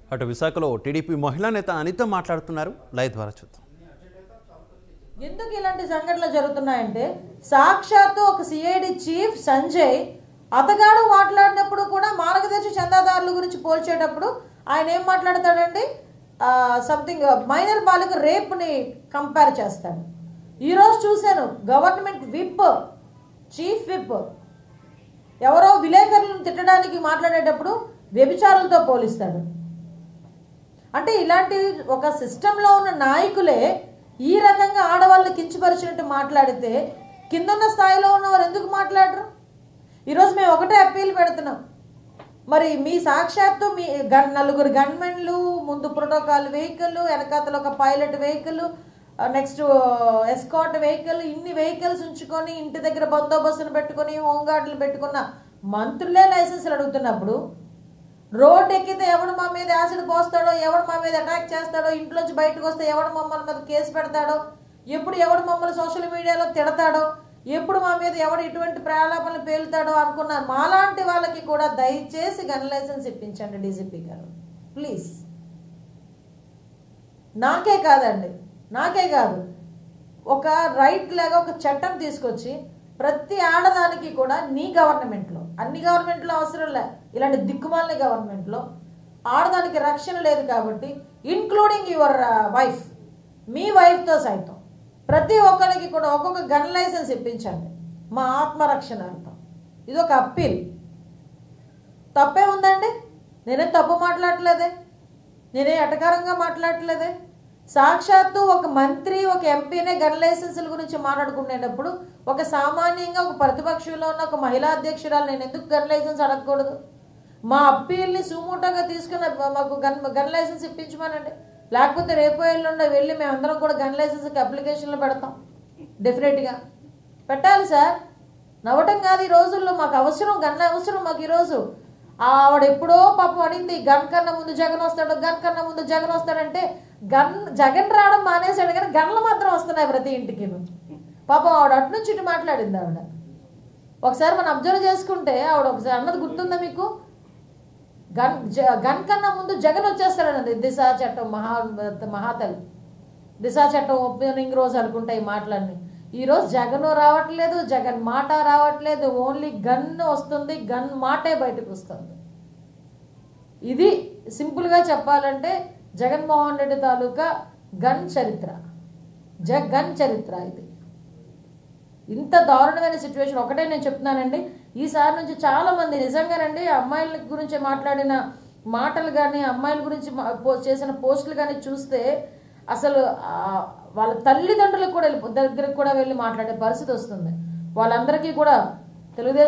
అటు విశాఖలో టీడీపీ మహిళా నేత అనిత మాట్లాడుతున్నారు లైవ్ ద్వారా చూద్దాం ఎందుకు ఇలాంటి సంఘటనలు జరుగుతున్నాయంటే సాక్షాత్తు ఒక సిఐడి చీఫ్ సంజయ్ అతగాడు మాట్లాడినప్పుడు కూడా మార్గదర్శి చందాదారుల గురించి పోల్చేటప్పుడు ఆయన ఏం మాట్లాడతాడండి సంథింగ్ మైనర్ బాలిక రేప్ని కంపేర్ చేస్తాడు ఈరోజు చూశాను గవర్నమెంట్ విప్ చీఫ్ విప్ ఎవరో విలేకరులను తిట్టడానికి మాట్లాడేటప్పుడు వ్యభిచారులతో పోలిస్తాడు అంటే ఇలాంటి ఒక సిస్టంలో ఉన్న నాయకులే ఈ రకంగా ఆడవాళ్ళని కించపరిచినట్టు మాట్లాడితే కిందన్న స్థాయిలో ఉన్నవారు ఎందుకు మాట్లాడరు ఈరోజు మేము ఒకటే అప్పీల్ పెడుతున్నాం మరి మీ సాక్షాత్తు మీ గన్ నలుగురు గన్మెన్లు ముందు ప్రోటోకాల్ వెహికల్ వెనకాతల ఒక pilot vehicle next escort vehicle ఇన్ని వెహికల్స్ ఉంచుకొని ఇంటి దగ్గర బందోబస్తును పెట్టుకొని హోంగార్డులు పెట్టుకున్న మంత్రులే లైసెన్సులు అడుగుతున్నప్పుడు రోడ్ ఎక్కితే ఎవడు మా మీద యాసిడ్ పోస్తాడో ఎవడు మా మీద అటాక్ చేస్తాడో ఇంట్లోంచి బయటకు వస్తే ఎవడు మమ్మల్ని మీద కేసు పెడతాడో ఎప్పుడు ఎవడు మమ్మల్ని సోషల్ మీడియాలో తిడతాడో ఎప్పుడు మా మీద ఎవడు ఇటువంటి ప్రలాపనలు పేలుతాడో అనుకున్నారు మాలాంటి వాళ్ళకి కూడా దయచేసి గన్ లైసెన్స్ ఇప్పించండి డీజీపీ గారు ప్లీజ్ నాకే కాదండి నాకే కాదు ఒక రైట్ లాగా ఒక చట్టం తీసుకొచ్చి ప్రతి ఆడదానికి కూడా నీ గవర్నమెంట్లో అన్ని గవర్నమెంట్లో అవసరం లే ఇలాంటి దిక్కుమాలిన గవర్నమెంట్లో ఆడదానికి రక్షణ లేదు కాబట్టి ఇన్క్లూడింగ్ యువర్ వైఫ్ మీ వైఫ్తో సైతం ప్రతి ఒక్కరికి కూడా ఒక్కొక్క గన్ లైసెన్స్ ఇప్పించండి మా ఆత్మరక్షణార్థం ఇది ఒక అప్పీల్ తప్పే ఉందండి నేనే తప్పు మాట్లాడట్లేదే నేనే ఎటకారంగా మాట్లాడట్లేదే సాక్షాత్తు ఒక మంత్రి ఒక ఎంపీనే గన్ లైసెన్సుల గురించి మాట్లాడుకునేటప్పుడు ఒక సామాన్యంగా ఒక ప్రతిపక్షంలో ఉన్న ఒక మహిళా అధ్యక్షురాలు నేను ఎందుకు గన్ లైసెన్స్ అడగకూడదు మా అప్పీల్ని సుమూటంగా తీసుకుని మాకు గన్ గన్ లైసెన్స్ ఇప్పించమనండి లేకపోతే రేపు ఎల్లుండి వెళ్ళి మేమందరం కూడా గన్ లైసెన్స్కి అప్లికేషన్లు పెడతాం డెఫినెట్గా పెట్టాలి సార్ నవ్వటం కాదు ఈ రోజుల్లో మాకు అవసరం గన్ అవసరం మాకు ఈరోజు ఆవిడ ఎప్పుడో పాపం అడింది గన్ కన్నా ముందు జగన్ వస్తాడు గన్ కన్నా ముందు జగన్ వస్తాడంటే గన్ జగన్ రావడం మానేశాడు కానీ గన్లు మాత్రం వస్తున్నాయి ప్రతి ఇంటికి పాపం ఆవిడ అటు నుంచి ఇటు మాట్లాడింది ఆవిడ ఒకసారి మనం అబ్జర్వ్ చేసుకుంటే ఆవిడ ఒకసారి అన్నది గుర్తుందా మీకు గన్ జ- గన్ కన్నా ముందు జగన్ వచ్చేస్తాడన్నది దిశ చట్టం మహా మహాతల్లి దిశ చట్టం ఓపెనింగ్ రోజు అనుకుంటా ఈ మాటలన్నీ ఈరోజు జగన్ రావట్లేదు జగన్ మాట రావట్లేదు ఓన్లీ గన్ వస్తుంది గన్ మాటే బయటకు వస్తుంది ఇది సింపుల్గా చెప్పాలంటే జగన్మోహన్ రెడ్డి తాలూకా గన్ చరిత్ర జ గన్ చరిత్ర ఇది ఇంత దారుణమైన సిచ్యువేషన్ ఒకటే నేను చెప్తున్నానండి ఈసారి నుంచి చాలా మంది నిజంగానండి అమ్మాయిల గురించి మాట్లాడిన మాటలు కానీ అమ్మాయిల గురించి మా- పో- చేసిన పోస్టులు కానీ చూస్తే అసలు ఆ, వాళ్ళ తల్లిదండ్రులకు కూడా వెళ్ళి దగ్గరికి కూడా వెళ్ళి మాట్లాడే పరిస్థితి వస్తుంది వాళ్ళందరికీ కూడా తెలుగుదేశం